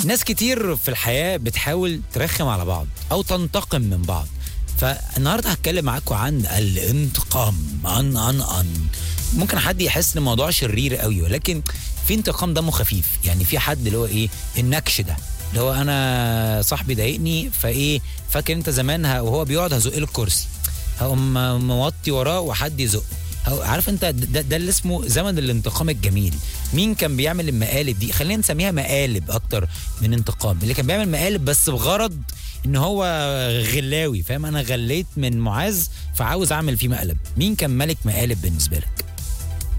ناس كتير في الحياه بتحاول ترخم على بعض او تنتقم من بعض فالنهارده هتكلم معاكم عن الانتقام عن عن عن ممكن حد يحس ان الموضوع شرير قوي ولكن في انتقام دمه خفيف يعني في حد اللي هو ايه النكش ده اللي هو انا صاحبي ضايقني فايه فاكر انت زمان ه- وهو بيقعد هزق له الكرسي هقوم موطي وراه وحد يزقه هو- عارف انت ده, ده اللي اسمه زمن الانتقام الجميل مين كان بيعمل المقالب دي خلينا نسميها مقالب اكتر من انتقام اللي كان بيعمل مقالب بس بغرض ان هو غلاوي فاهم انا غليت من معاذ فعاوز اعمل فيه مقلب مين كان ملك مقالب بالنسبه لك